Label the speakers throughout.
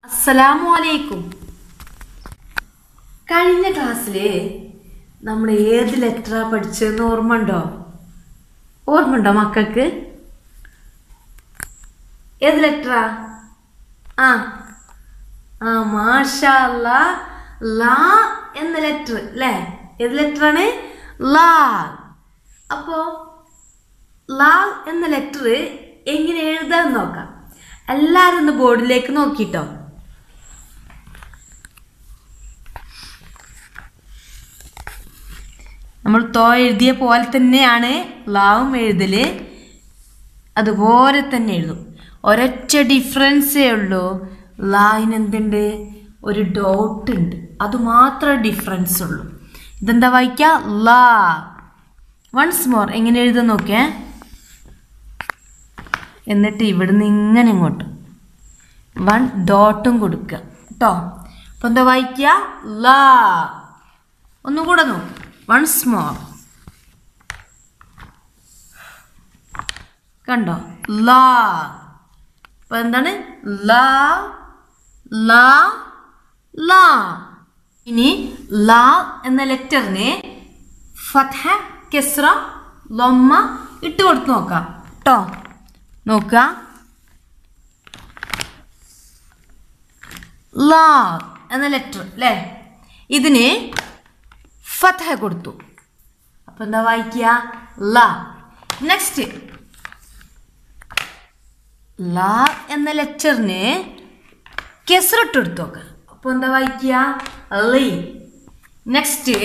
Speaker 1: അസ്സലാമു അലൈക്കും കഴിഞ്ഞ ക്ലാസ്സിൽ നമ്മൾ ഏത് ലെറ്ററാ പഠിച്ചതെന്ന് ഓർമ്മ ഉണ്ടോ ഓർമ്മ ഉണ്ടോ മക്കൾക്ക് ഏത് ലെറ്ററാ ആ ആ മാഷാ അല്ലാ. ലാ എന്ന ലെറ്റർ അല്ലേ ഏത് ലെറ്ററാണ് ലാ അപ്പോൾ ലാ എന്ന ലെറ്റർ എങ്ങനെ എഴുതാൻ നോക്കാം എല്ലാവരും ഒന്ന് ബോർഡിലേക്ക് നോക്കിട്ടോ നമ്മൾ തോ എഴുതിയ പോലെ തന്നെയാണ് ലാവും എഴുതല് അതുപോലെ തന്നെ എഴുതും ഒരൊറ്റ ഡിഫറൻസേ ഉള്ളൂ ലായിന് എന്തുണ്ട് ഒരു ഡോട്ട് ഉണ്ട് അത് മാത്രമേ ഡിഫറൻസ് ഉള്ളൂ ഇതെന്താ വായിക്കുക ലാ വൺസ് മോർ എങ്ങനെ എഴുതാൻ നോക്കേ എന്നിട്ട് ഇവിടുന്ന് ഇങ്ങനെ ഇങ്ങോട്ട് വൺ ഡോട്ടും കൊടുക്കുക കേട്ടോ അപ്പോൾ എന്താ വായിക്കുക ലാ ഒന്നും കൂടെ നോക്ക് വൺസ് മോർ കണ്ടോ ലാ അപ്പോൾ എന്താണ് ലാ ലാ ലാ ഇനി ലാ എന്ന ലെറ്ററിനെ ഫത്ഹ കെസ്ര ലൊമ്മ ഇട്ട് കൊടുത്ത് നോക്കാം കേട്ടോ നോക്കുക ലാ എന്ന ലെറ്റർ അല്ലേ ഇതിന് ഫത്ഹ കൊടുത്തു അപ്പം എന്താ വായിക്കുക ലാ നെക്സ്റ്റ് ലാ എന്ന ലെറ്ററിന് കെസറിട്ട് എടുത്തു നോക്കുക അപ്പോൾ എന്താ വായിക്കുക ലീ നെക്സ്റ്റ്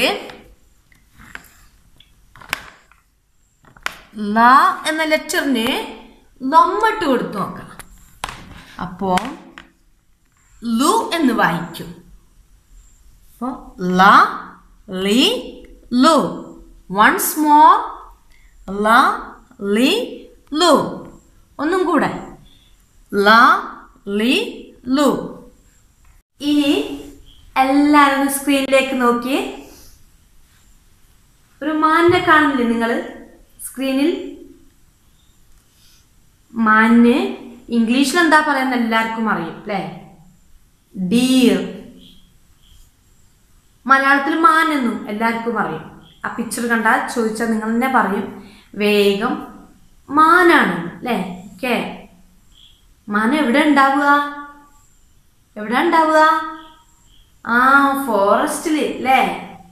Speaker 1: ലാ എന്ന ലെറ്ററിന് ലൊമ്മട്ട് കൊടുത്തു നോക്കാം അപ്പോൾ ലു എന്ന് വായിക്കും അപ്പോൾ ല ലി ലു വൺസ് മോർ ല ലി ലു ഒന്നും കൂടെ ല ലി ലു ഇനി എല്ലാവരും സ്ക്രീനിലേക്ക് നോക്കി ഒരു മാനിനെ കാണുന്നില്ലേ നിങ്ങൾ സ്ക്രീനിൽ മാനിന് ഇംഗ്ലീഷിൽ എന്താ പറയുന്നത് എല്ലാവർക്കും അറിയും അല്ലേ ഡീർ മലയാളത്തിൽ മാൻ എന്നും എല്ലാവർക്കും അറിയും ആ പിക്ചർ കണ്ടാൽ ചോദിച്ചാൽ നിങ്ങൾ തന്നെ പറയും വേഗം മാനാണ് അല്ലേ കേ മാൻ എവിടെ ഉണ്ടാവുക എവിടെ ഉണ്ടാവുക ആ ഫോറസ്റ്റിൽ അല്ലേ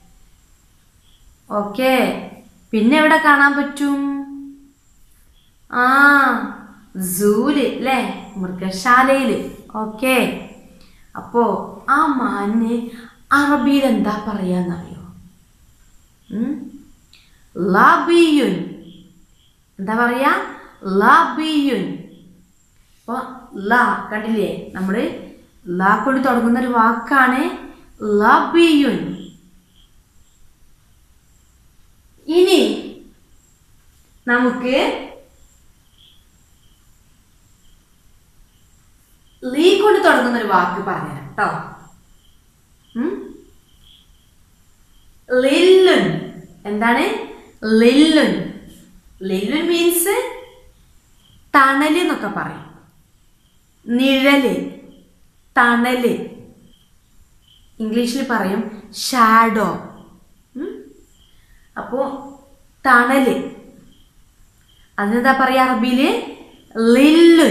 Speaker 1: ഓക്കെ പിന്നെ എവിടെ കാണാൻ പറ്റും ആ സൂല് അല്ലേ മൃഗശാലയിൽ ഓക്കെ അപ്പോ ആ മാനിന് അറബിയിൽ എന്താ പറയാന്നറിയോ ഉം? ലബിയുൻ എന്താ പറയാ ലബിയുൻ അപ്പോൾ ല കണ്ടില്ലേ നമ്മൾ ല കൊണ്ട് തുടങ്ങുന്ന ഒരു വാക്കാണ് ലബിയുൻ ഇനി നമുക്ക് ലീ കൊണ്ട് തുടങ്ങുന്ന ഒരു വാക്ക് പറഞ്ഞുതരാം കേട്ടോ ലില്ലുൻ എന്താണ് ലില്ലുൻ ലില്ലുൻ മീൻസ് തണല് എന്നൊക്കെ പറയും നിഴല് തണല് ഇംഗ്ലീഷിൽ പറയും ഷാഡോ അപ്പോൾ തണല് അതിനെന്താ പറയുക അറബിയിൽ ലില്ലുൻ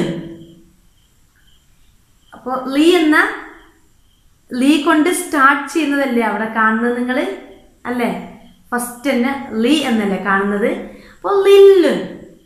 Speaker 1: അപ്പോൾ ലീ എന്ന ലീ കൊണ്ട് സ്റ്റാർട്ട് ചെയ്യുന്നതല്ലേ അവിടെ കാണുന്നത് നിങ്ങൾ അല്ലേ ഫസ്റ്റ് തന്നെ ലീ എന്നല്ലേ കാണുന്നത് അപ്പോൾ ലില്ലുൻ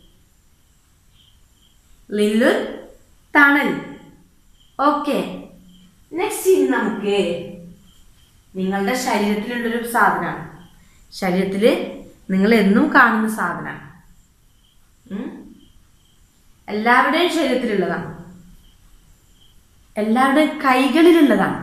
Speaker 1: ലില്ലുൻ തണൽ ഓക്കെ നെക്സ്റ്റ് ഇനി നമുക്ക് നിങ്ങളുടെ ശരീരത്തിലുള്ളൊരു സാധനമാണ് ശരീരത്തിൽ നിങ്ങൾ എന്നും കാണുന്ന സാധനമാണ് ഉം? എല്ലാവരുടെയും ശരീരത്തിലുള്ളതാണ് എല്ലാവരുടെയും കൈകളിലുള്ളതാണ്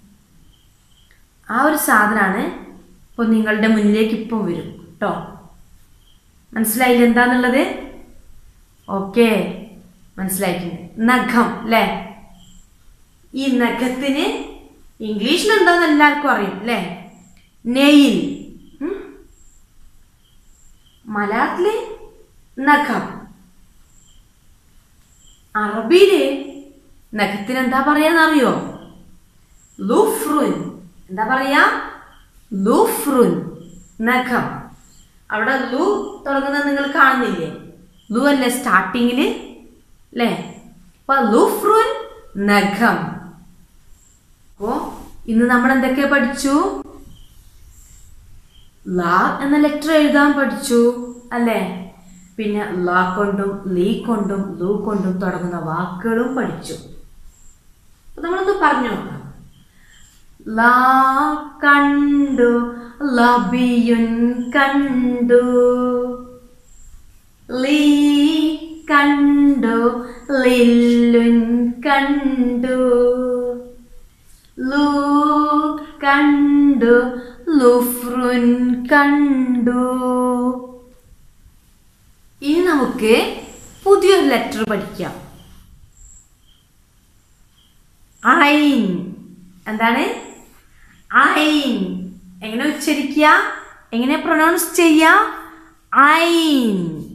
Speaker 1: ആ ഒരു സാധനമാണ് ഇപ്പോൾ നിങ്ങളുടെ മുന്നിലേക്ക് ഇപ്പോൾ വരും കേട്ടോ മനസ്സിലായില്ല എന്താന്നുള്ളത് ഓക്കെ മനസ്സിലായിട്ടുണ്ട് നഖം അല്ലേ ഈ നഖത്തിന് ഇംഗ്ലീഷിൽ എന്താന്ന് എല്ലാവർക്കും അറിയും അല്ലേ നെയിൽ ഉം? മലയാളത്തില് നഖം അറബിയില് നഖത്തിന് എന്താ പറയാന്നറിയോ ലുഫ്രുൻ എന്താ പറയാ ലുഫ്രുൻ നഖം അവിടെ ലു തുടങ്ങുന്നത് നിങ്ങൾ കാണുന്നില്ലേ ലു അല്ലേ സ്റ്റാർട്ടിങ്ങിൽ അല്ലേ അപ്പൊ ലുഫ്രുൻ നഖം അപ്പോ ഇന്ന് നമ്മൾ എന്തൊക്കെ പഠിച്ചു ല എന്ന ലെറ്റർ എഴുതാൻ പഠിച്ചു അല്ലേ പിന്നെ ല കൊണ്ടും ലീ കൊണ്ടും ലൂ കൊണ്ടും തുടങ്ങുന്ന വാക്കുകളും പഠിച്ചു അപ്പൊ നമ്മളൊന്ന് പറഞ്ഞു നോക്കാം ലാ കണ്ടു ലബിയുൻ കണ്ടു ലീ കണ്ടു ലില്ലുൻ കണ്ടു ലൂ കണ്ടു ലുഫ്രുൻ കണ്ടു ഇനി നമുക്ക് പുതിയൊരു ലെറ്റർ പഠിക്കാം ഐൻ എന്താണ് ഐൻ എങ്ങനെ ഉച്ചരിക്കുക എങ്ങനെ പ്രൊനൗൺസ് ചെയ്യുക ഐൻ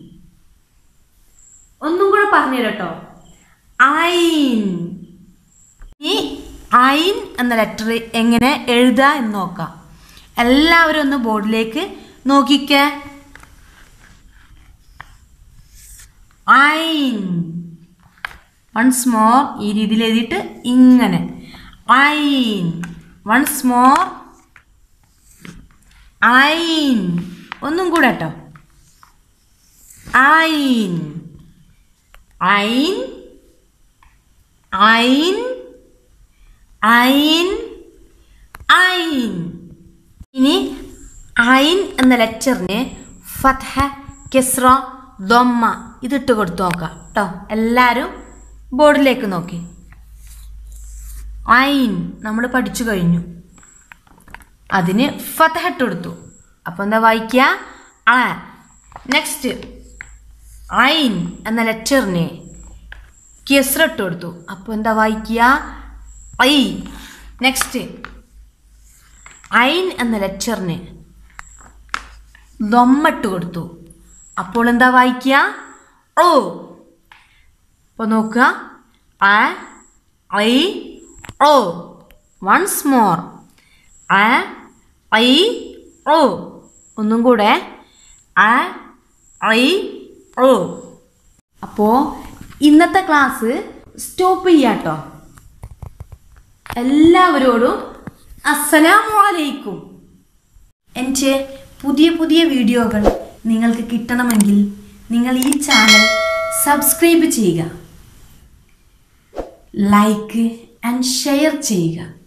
Speaker 1: ഒന്നും കൂടെ പറഞ്ഞു കേട്ടോ ഐൻ ഈ ഐൻ എന്ന ലെറ്റർ എങ്ങനെ എഴുതുക എന്ന് നോക്കാം എല്ലാവരും ഒന്ന് ബോർഡിലേക്ക് നോക്കിക്കേ ഐൻ വൺസ് മോർ ഈ രീതിയിൽ എഴുതിയിട്ട് ഇങ്ങനെ ഐൻ വൺസ് മോർ ഐൻ ഒന്നും കൂടെ കേട്ടോ ഐൻ ഐൻ ഐൻ ഐൻ ഐൻ ഇനി ഐൻ എന്ന ലെറ്ററിന് ഫത്ഹ കെസ്ര ദൊമ്മ ഇതിട്ട് കൊടുത്തു നോക്കാം കേട്ടോ എല്ലാവരും ബോർഡിലേക്ക് നോക്കി ഐൻ നമ്മൾ പഠിച്ചു കഴിഞ്ഞു അതിന് ഫതഹ ഇട്ട് കൊടുത്തു അപ്പോൾ എന്താ വായിക്കുക ആ നെക്സ്റ്റ് ഐൻ എന്ന ലെറ്ററിന് കിസ്ര ഇട്ട് കൊടുത്തു അപ്പോൾ എന്താ വായിക്കുക ഐ നെക്സ്റ്റ് ഐൻ എന്ന ലെറ്ററിന് ദൊമ്മട്ട് കൊടുത്തു അപ്പോൾ എന്താ വായിക്കുക ഓ അപ്പോൾ നോക്കുക ആ ഐ ഓ വൺസ് മോർ ആ ഐ ഓ ഒന്നും കൂടെ ആ ഐ ഓ അപ്പോൾ ഇന്നത്തെ ക്ലാസ് സ്റ്റോപ്പ് ചെയ്യാട്ടോ എല്ലാവരോടും അസ്സലാമു അലൈക്കും എൻ്റെ പുതിയ പുതിയ വീഡിയോകൾ നിങ്ങൾക്ക് കിട്ടണമെങ്കിൽ നിങ്ങൾ ഈ ചാനൽ സബ്സ്ക്രൈബ് ചെയ്യുക ലൈക്ക് ആൻഡ് ഷെയർ ചെയ്യുക